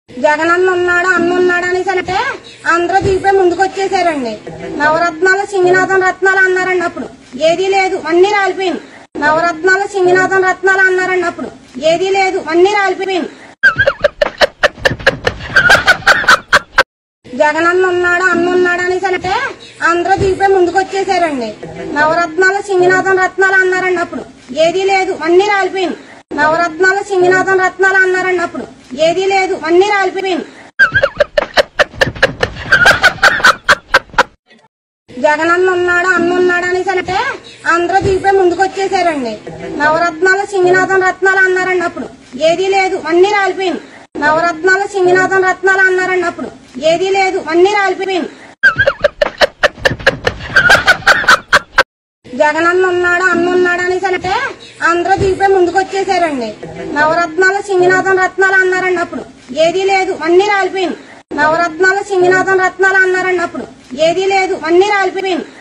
జగనన్న ఉన్నాడు అన్న ఉన్నాడు అనేసి అంటే అందరూ దిగిపోయి ముందుకు వచ్చేసారండి నవరత్నాలు సింగినాథం రత్నాలు అన్నారండి అప్పుడు ఏదీ లేదు అన్ని రాలిపోయింది నవరత్నాలు సింగినాథం రత్నాలు అన్నారండి అప్పుడు ఏదీ లేదు అన్ని రాలిపోయింది జగనన్న ఉన్నాడు అన్న ఉన్నాడు అనేసి అంటే అందరూ దిగిపోయి ముందుకు వచ్చేసారండి నవరత్నాలు సింగినాథం రత్నాలు అన్నారండి అప్పుడు ఏదీ లేదు అన్ని రాలిపోయింది నవరత్నాలు సింగినాథం రత్నాలు అన్నారండి అప్పుడు ఏదీ లేదు అన్ని రాలిపోయింది జగనన్న ఉన్నాడు అన్న ఉన్నాడు అనేసి అంటే అందరూ దిగిపోయి ముందుకు వచ్చేసారండి నవరత్నాలు సింగినాథం రత్నాలు అన్నారండి అప్పుడు ఏదీ లేదు అన్ని రాలిపోయింది నవరత్నాలు సింగినాథం రత్నాలు అన్నారండి అప్పుడు ఏదీ లేదు అన్ని రాలిపోయింది జగనన్న ఉన్నాడు అన్న ఉన్నాడు అనేసి అంటే అందరూ దిగిపోయి ముందుకు వచ్చేసారండి నవరత్నాలు సింగినాథం రత్నాలు అన్నారండి అప్పుడు ఏదీ లేదు అన్ని రాలిపోయింది నవరత్నాలు సింగినాథం రత్నాలు అన్నారండి అప్పుడు ఏదీ లేదు అన్ని రాలిపోయింది